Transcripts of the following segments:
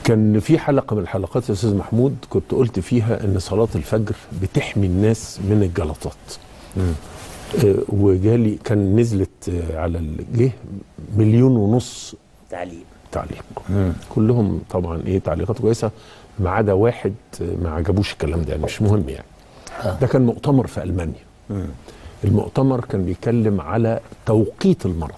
كان في حلقه من الحلقات يا استاذ محمود كنت قلت فيها ان صلاه الفجر بتحمي الناس من الجلطات آه، وجالي كان نزلت آه، على الجه مليون ونص تعليق تعليق كلهم طبعا ايه تعليقات كويسه ما عدا واحد آه، ما عجبوش الكلام ده يعني مش مهم يعني ده كان مؤتمر في المانيا المؤتمر كان بيتكلم على توقيت المرض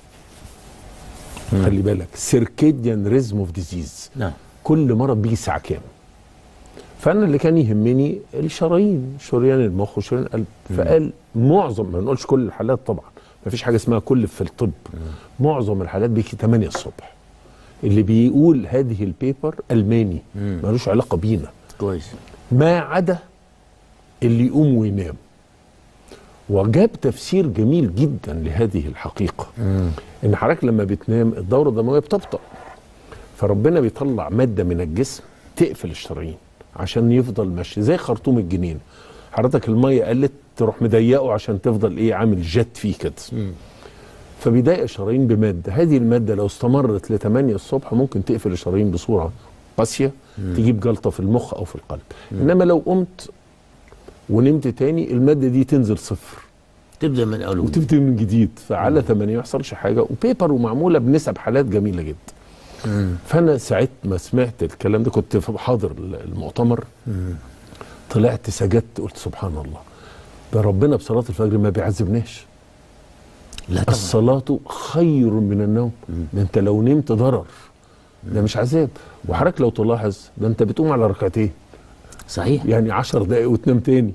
خلي بالك سيركيديان ريزم اوف ديزيز نعم كل مرض بيجي الساعه كام فانا اللي كان يهمني الشرايين شريان المخ وشريان القلب فقال معظم ما نقولش كل الحالات طبعا ما فيش حاجه اسمها كل في الطب معظم الحالات بيجي 8 الصبح اللي بيقول هذه البيبر الماني ملوش علاقه بينا كويس ما عدا اللي يقوم وينام وجاب تفسير جميل جدا لهذه الحقيقة إن حضرتك لما بتنام الدورة الدموية بتبطأ فربنا بيطلع مادة من الجسم تقفل الشرايين عشان يفضل ماشي زي خرطوم الجنين حضرتك المية قلت تروح مضيقه عشان تفضل ايه عامل جت فيه كده فبيضايق الشرايين بمادة هذه المادة لو استمرت ل 8 الصبح ممكن تقفل الشرايين بصورة قاسية تجيب جلطة في المخ أو في القلب إنما لو قمت ونمت تاني المادة دي تنزل صفر تبدا من اول وجديد. وتبتدي من جديد فعلى 8 ما يحصلش حاجة وبيبر ومعمولة بنسب حالات جميلة جدا فأنا ساعة ما سمعت الكلام ده كنت في- حاضر المؤتمر طلعت سجدت قلت سبحان الله ده ربنا بصلاة الفجر ما بيعذبناش لا طبعا الصلاة خير من النوم ده انت لو نمت ضرر ده مش عذاب وحضرتك لو تلاحظ ده انت بتقوم على ركعتين صحيح يعني عشر دقايق وتنام تاني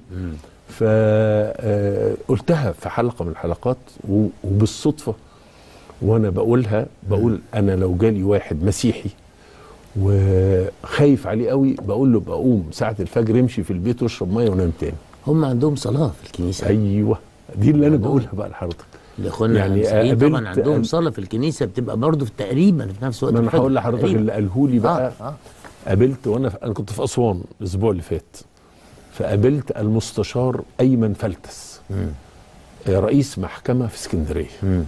فقلتها في حلقة من الحلقات و- وبالصدفة وانا بقولها بقول انا لو جالي واحد مسيحي وخايف عليه قوي بقول له بقوم ساعة الفجر امشي في البيت واشرب ميه ونام تاني هم عندهم صلاه في الكنيسه ايوه دي اللي انا عندهم. بقولها بقى لحضرتك الاخوان يعني يعني طبعا قابلت- عندهم قابل- صلاه في الكنيسه بتبقى برضه في تقريبا في نفس وقت ما انا الفجر. هقول لحضرتك تقريباً. اللي قاله لي بقى اه اه قابلت وانا في انا كنت في اسوان الاسبوع اللي فات فقابلت المستشار ايمن فلتس آه، رئيس محكمه في اسكندريه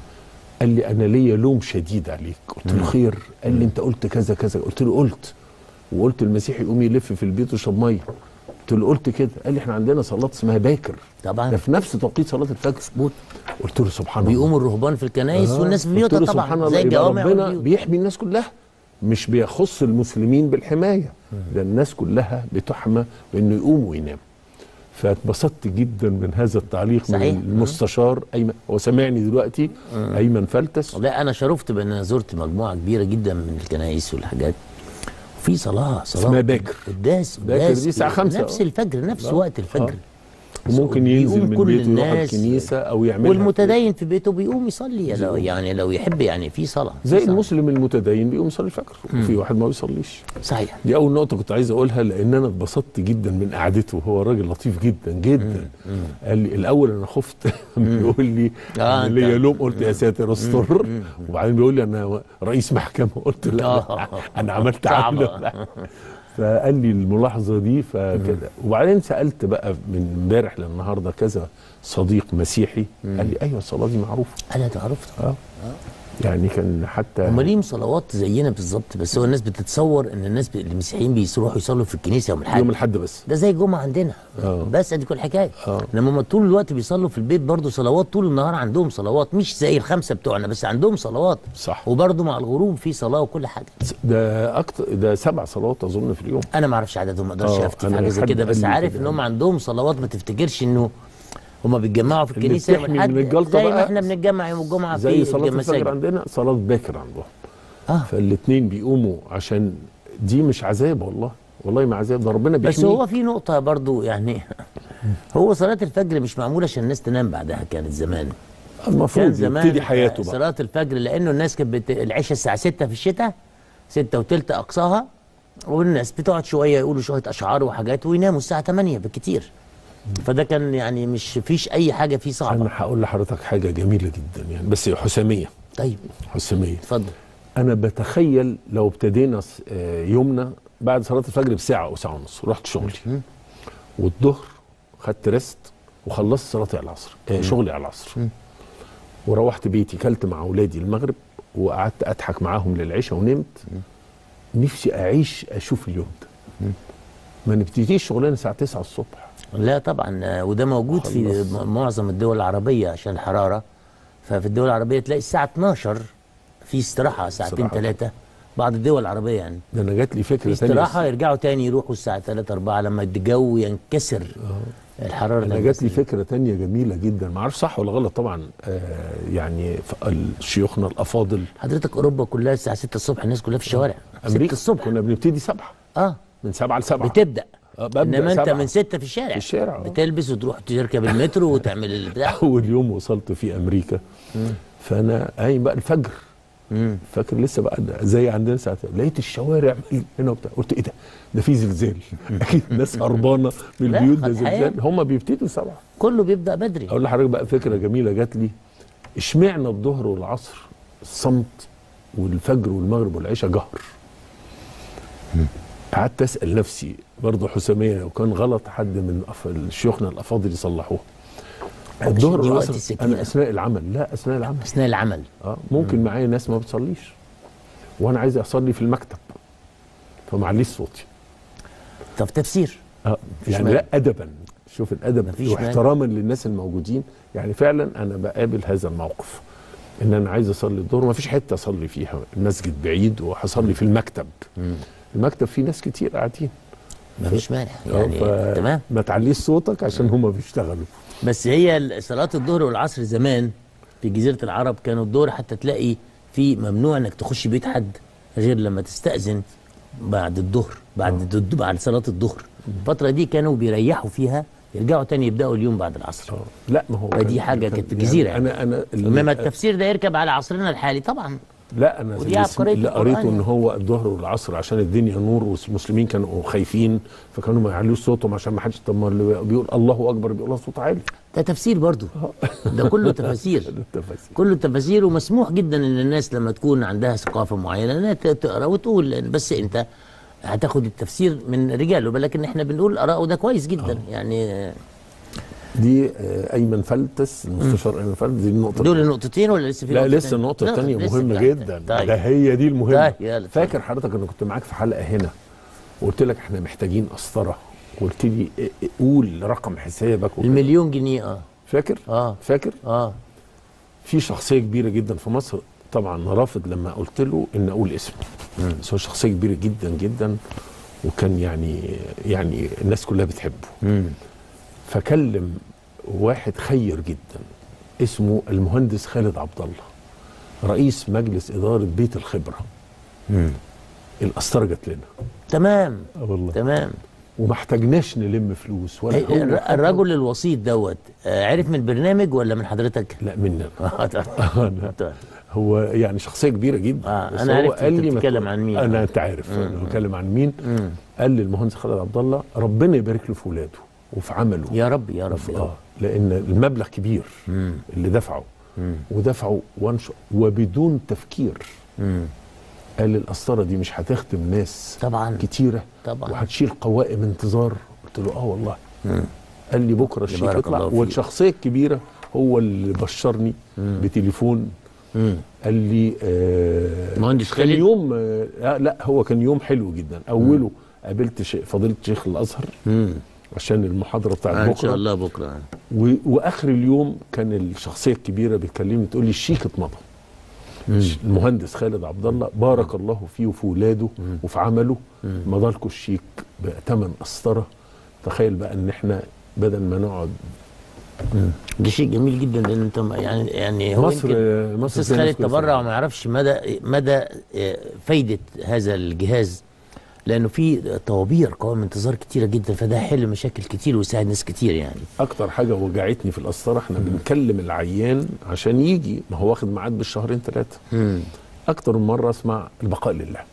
قال لي انا ليا لوم شديد عليك قلت له خير قال لي انت قلت كذا كذا قلت له قلت وقلت المسيح يقوم يلف في البيت ويشرب ميه قلت له قلت كده قال لي احنا عندنا صلاه اسمها باكر طبعا ده في نفس توقيت صلاه الفجر مظبوط قلت له سبحان الله بيقوموا الرهبان في الكنائس آه. والناس في قلت بيوتها له سبحان طبعا الله زي يبقى الجوامع ربنا والبيوت. بيحمي الناس كلها مش بيخص المسلمين بالحمايه ده الناس كلها بتحمى بانه يقوم وينام فاتبسطت جدا من هذا التعليق صحيح. من المستشار ايمن هو سامعني دلوقتي ايمن فلتس والله انا شرفت بان انا زرت مجموعه كبيره جدا من الكنائس والحاجات في صلاه صلاه اسمها باكر. قداس باكر قداس دي الساعة خمسة، نفس آه. الفجر نفس آه. وقت الفجر آه. وممكن ينزل بيقوم من كل بيته يروح الناس. الكنيسه او يعمل والمتدين في بيته بيقوم يصلي لو يعني لو يحب يعني في صلاه زي في صلاة. المسلم المتدين بيقوم يصلي الفجر وفي واحد ما بيصليش صحيح دي اول نقطه كنت عايز اقولها لان انا اتبسطت جدا من قعدته هو راجل لطيف جدا جدا قال لي الاول انا خفت بيقول لي آه، انا أنت- ليا لوم قلت يا ساتر استر وبعدين بيقول لي انا رئيس محكمه قلت لا آه. أنا- انا عملت صعبة. عمله فقال لي الملاحظه دي فكده وبعدين سالت بقى من امبارح للنهارده كذا صديق مسيحي قال لي ايوه الصلاه دي معروفه انا تعرفت اه يعني كان حتى هم ليهم صلوات زينا بالظبط بس هو الناس بتتصور ان الناس ب- المسيحيين بيروحوا يصلوا في الكنيسه يوم الاحد يوم الاحد بس ده زي الجمعه عندنا آه. بس ادي كل الحكايه آه. انما هم طول الوقت بيصلوا في البيت برضه صلوات طول النهار عندهم صلوات مش زي الخمسه بتوعنا بس عندهم صلوات صح وبرضه مع الغروب في صلاه وكل حاجه ده اكتر ده سبع صلوات اظن في اليوم انا ما اعرفش عددهم ما اقدرش آه، افتي في أنا حاجه زي حد كده قال بس لي عارف كده. ان هم عندهم صلوات ما تفتكرش انه هم بيتجمعوا في اللي الكنيسه يوم بتحمي الاحد من الجلطة زي ما بقى احنا بنتجمع يوم الجمعه زي في صلاه الفجر المساجد عندنا صلاه باكر عندهم اه فالاثنين بيقوموا عشان دي مش عذاب والله والله ما عذاب ده ربنا بيحمي بس هو في نقطة برضو يعني هو صلاة الفجر مش معمولة عشان الناس تنام بعدها كانت زمان كان المفروض زمان يبتدي حياته بقى صلاة الفجر لأنه الناس كانت بت... العشاء الساعة 6 في الشتاء 6 وتلت أقصاها والناس بتقعد شوية يقولوا شوية أشعار وحاجات ويناموا الساعة 8 بالكتير فده كان يعني مش فيش أي حاجة فيه صعبة انا هقول لحضرتك حاجه جميله جدا يعني بس حساميه طيب حساميه اتفضل انا بتخيل لو ابتدينا س- آه، يومنا بعد صلاه الفجر بساعه او ساعه ونص رحت شغلي والظهر خدت ريست وخلصت صلاتي على العصر آه شغلي على العصر وروحت بيتي كلت مع اولادي المغرب وقعدت اضحك معاهم للعشاء ونمت نفسي اعيش اشوف اليوم ده ما نبتديش شغلنا الساعه 9 الصبح لا طبعا آه، وده موجود في خلص. م- معظم الدول العربيه عشان الحراره ففي الدول العربيه تلاقي الساعه 12 في استراحه ساعتين استراحة. ثلاثه بعض الدول العربيه يعني ده انا جات لي في فكره تانية استراحه يرجعوا تاني يروحوا الساعه 3 4 لما الجو ينكسر الحراره انا جات لي تنكسر. فكره تانية جميله جدا ما اعرفش صح ولا غلط طبعا آه يعني ف- شيوخنا الافاضل حضرتك اوروبا كلها الساعه 6 الصبح الناس كلها في الشوارع 6 امريكا الصبح كنا بنبتدي سبعة اه من سبعة لسبعة بتبدا آه، ببدأ انما انت سبعة. من 6 في الشارع في الشارع، آه. بتلبس وتروح تركب المترو وتعمل البتاع اول يوم وصلت في امريكا فانا قايم بقى الفجر مم. فاكر لسه بقى ده زي عندنا ساعه لقيت الشوارع هنا وبتاع قلت ايه ده ده في زلزال اكيد الناس هربانه من لا، البيوت ده خد حياة. زلزال هم بيبتدوا سبعة كله بيبدا بدري اقول لحضرتك بقى فكره جميله جات لي اشمعنى الظهر والعصر الصمت والفجر والمغرب والعشاء جهر قعدت اسال نفسي برضه حساميه لو كان غلط حد من أف- شيوخنا الافاضل يصلحوه الظهر دي وقت والعصر السكينة. انا اثناء العمل لا اثناء العمل اثناء العمل اه ممكن معايا ناس ما بتصليش وانا عايز اصلي في المكتب فمعليش صوتي طب تفسير اه يعني مانع. لا ادبا شوف الادب مفيش واحتراما للناس الموجودين يعني فعلا انا بقابل هذا الموقف ان انا عايز اصلي الظهر ما فيش حته اصلي فيها المسجد بعيد وهصلي في المكتب المكتب فيه ناس كتير قاعدين مفيش مانع آه، يعني ف- تمام ما تعليش صوتك عشان هم بيشتغلوا بس هي ال- صلاة الظهر والعصر زمان في جزيرة العرب كانوا الظهر حتى تلاقي في ممنوع انك تخش بيت حد غير لما تستأذن بعد الظهر بعد الد- بعد صلاة الظهر الفترة دي كانوا بيريحوا فيها يرجعوا تاني يبدأوا اليوم بعد العصر اه لا ما هو فدي كان- حاجة كان- كانت جزيرة يعني. انا انا انما التفسير ده يركب على عصرنا الحالي طبعا لا انا ودي اللي عبقرية اللي القرآن قريته ان يعني. هو الظهر والعصر عشان الدنيا نور والمسلمين كانوا خايفين فكانوا ما يعلوش صوتهم عشان ما حدش طب ما اللي بيقول الله اكبر بيقولها صوت عالي ده تفسير برضو ده كله تفاسير التفاسير كله تفاسير ومسموح جدا ان الناس لما تكون عندها ثقافه معينه انها ت- تقرا وتقول لأن بس انت هتاخد التفسير من رجاله لكن احنا بنقول اراء وده كويس جدا يعني آه، دي آه، ايمن فلتس المستشار ايمن فلتس دي النقطه دول النقطتين ولا لسه في لا نقطة لسه تانية؟ النقطه لا، الثانيه لسه مهمه في واحدة. جدا طيب ده هي دي المهمه طيب، يلا، اتفضل. فاكر حضرتك انا كنت معاك في حلقه هنا وقلت لك احنا محتاجين قسطره قلت لي إيه- إيه، قول رقم حسابك وكده. المليون جنيه اه فاكر اه فاكر اه في شخصيه كبيره جدا في مصر طبعا رافض لما قلت له ان اقول اسمه بس هو شخصيه كبيره جدا جدا وكان يعني يعني الناس كلها بتحبه مم. فكلم واحد خير جدا اسمه المهندس خالد عبد الله رئيس مجلس اداره بيت الخبره مم. القسطره جت لنا تمام اه والله تمام وما احتاجناش نلم فلوس ولا هو الر- خد- الرجل الوسيط دوت آه، عرف من البرنامج ولا من حضرتك؟ لا مننا آه، طيب. طيب. هو يعني شخصيه كبيره جدا آه، بس أنا هو عرفت قال أنت لي ما بتتكلم تقول- عن مين. انا انت عارف انا بتكلم عن مين مم. قال لي المهندس خالد عبد الله ربنا يبارك له في ولاده وفي عمله يا رب يا رب يا اه رب لان المبلغ كبير مم. اللي دفعه مم. ودفعه وانش وبدون تفكير مم. قال القسطره دي مش هتخدم ناس طبعا كتيره طبعا وهتشيل قوائم انتظار قلت له اه والله مم. قال لي بكره الشيك بارك يطلع الله فيك. والشخصيه الكبيره هو اللي بشرني بتليفون مم. قال لي آه مهندس كان خالد؟ يوم آه آه، لا هو كان يوم حلو جدا اوله قابلت شيخ فضيله شيخ الازهر مم. عشان المحاضره بتاعت آه، ان شاء بكره الله بكره و... واخر اليوم كان الشخصيه الكبيره بتكلمني تقول لي الشيك اتمضى المهندس خالد عبد الله بارك الله فيه وفي ولاده وفي عمله مضى لكم الشيك بثمن قسطره تخيل بقى ان احنا بدل ما نقعد ده شيء جميل جدا لان انت ما- يعني يعني هو مصر يمكن مصر استاذ زي خالد الناس كلها تبرع فعلا. وما يعرفش مدى مدى آه، فايده هذا الجهاز لانه في طوابير قوائم انتظار كتيره جدا فده هيحل مشاكل كتير ويساعد ناس كتير يعني اكتر حاجه وجعتني في القسطره احنا بنكلم العيان عشان يجي ما هو واخد ميعاد بالشهرين ثلاثه مم. اكتر من مره اسمع البقاء لله